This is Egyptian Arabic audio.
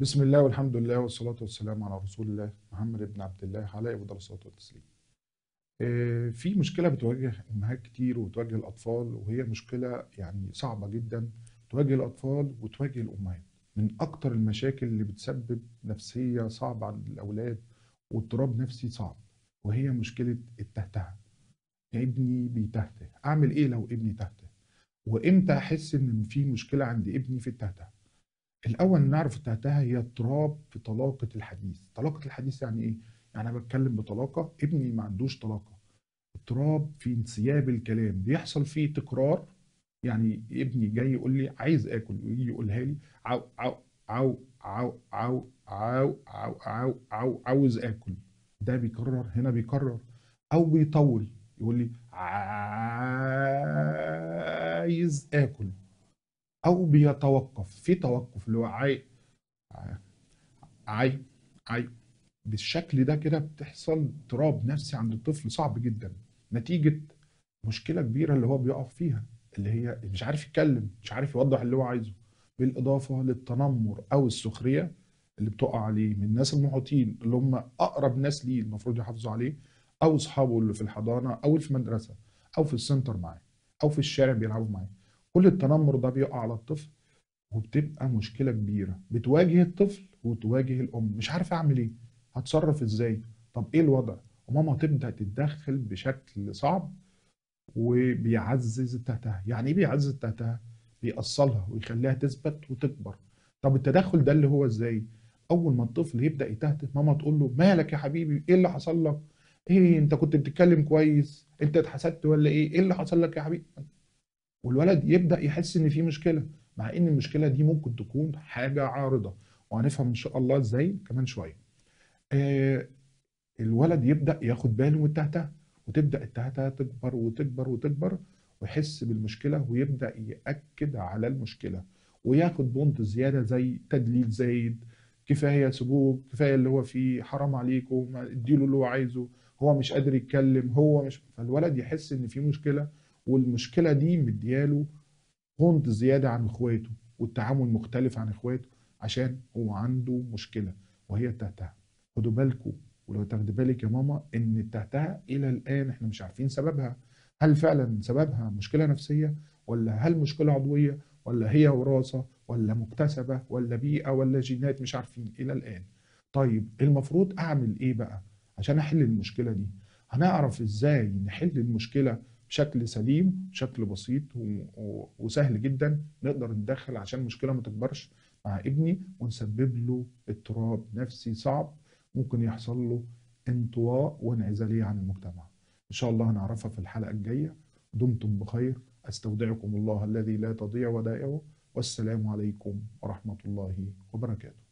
بسم الله والحمد لله والصلاة والسلام على رسول الله محمد بن عبد الله عليه أفضل الصلاة والتسليم. آه، في مشكلة بتواجه أمهات كتير وتواجه الأطفال وهي مشكلة يعني صعبة جدا تواجه الأطفال وتواجه الأمهات. من أكتر المشاكل اللي بتسبب نفسية صعبة عند الأولاد واضطراب نفسي صعب وهي مشكلة التهتهة. ابني بيتهته، أعمل إيه لو ابني تهته؟ وإمتى أحس إن في مشكلة عند ابني في التهتهة؟ الأول نعرف التهتهة هي اضطراب في طلاقة الحديث، طلاقة الحديث يعني إيه؟ يعني أنا بتكلم بطلاقة ابني ما عندوش طلاقة، اضطراب في انسياب الكلام بيحصل فيه تكرار يعني ابني جاي يقول لي عايز آكل ويجي يقولها لي عو عو عو عو عو عو عو عو عو عاوز آكل ده بيكرر هنا بيكرر أو بيطول يقول لي عايز آكل او بيتوقف في توقف اللي هو عاي عاي عاي بالشكل ده كده بتحصل اضطراب نفسي عند الطفل صعب جدا نتيجة مشكلة كبيرة اللي هو بيقع فيها اللي هي مش عارف يتكلم مش عارف يوضح اللي هو عايزه بالإضافة للتنمر أو السخرية اللي بتقع عليه من الناس المحيطين اللي هم أقرب ناس ليه المفروض يحافظوا عليه أو أصحابه اللي في الحضانة أو في المدرسة أو في السنتر معاه أو في الشارع بيلعبوا معاه كل التنمر ده بيقع على الطفل وبتبقى مشكلة كبيرة بتواجه الطفل وتواجه الأم مش عارف أعمل إيه هتصرف إزاي طب إيه الوضع وماما تبدأ تتدخل بشكل صعب وبيعزز التهتهة يعني إيه بيعزز التهتهة بيأصلها ويخليها تثبت وتكبر طب التدخل ده اللي هو إزاي أول ما الطفل يبدأ يتهته ماما تقول له مالك يا حبيبي إيه اللي حصل لك إيه أنت كنت بتتكلم كويس أنت اتحسدت ولا إيه إيه اللي حصل لك يا حبيبي والولد يبدا يحس ان في مشكله مع ان المشكله دي ممكن تكون حاجه عارضه وهنفهم ان شاء الله ازاي كمان شويه آه الولد يبدا ياخد باله من التهته وتبدا التهته تكبر وتكبر وتكبر ويحس بالمشكله ويبدا ياكد على المشكله وياخد بونت زياده زي تدليل زايد كفايه سبوك كفايه اللي هو فيه حرام عليكم اديله اللي هو عايزه هو مش قادر يتكلم هو مش فالولد يحس ان في مشكله والمشكله دي مدياله بونت زياده عن اخواته والتعامل مختلف عن اخواته عشان هو عنده مشكله وهي التهتهه خدوا بالكم ولو تاخدي بالك يا ماما ان التهتهه الى الان احنا مش عارفين سببها هل فعلا سببها مشكله نفسيه ولا هل مشكله عضويه ولا هي وراثه ولا مكتسبه ولا بيئه ولا جينات مش عارفين الى الان طيب المفروض اعمل ايه بقى عشان احل المشكله دي هنعرف ازاي نحل المشكله بشكل سليم بشكل بسيط وسهل جدا نقدر ندخل عشان المشكله ما تكبرش مع ابني ونسبب له اضطراب نفسي صعب ممكن يحصل له انطواء وانعزاليه عن المجتمع ان شاء الله هنعرفها في الحلقه الجايه دمتم بخير استودعكم الله الذي لا تضيع ودائعه والسلام عليكم ورحمه الله وبركاته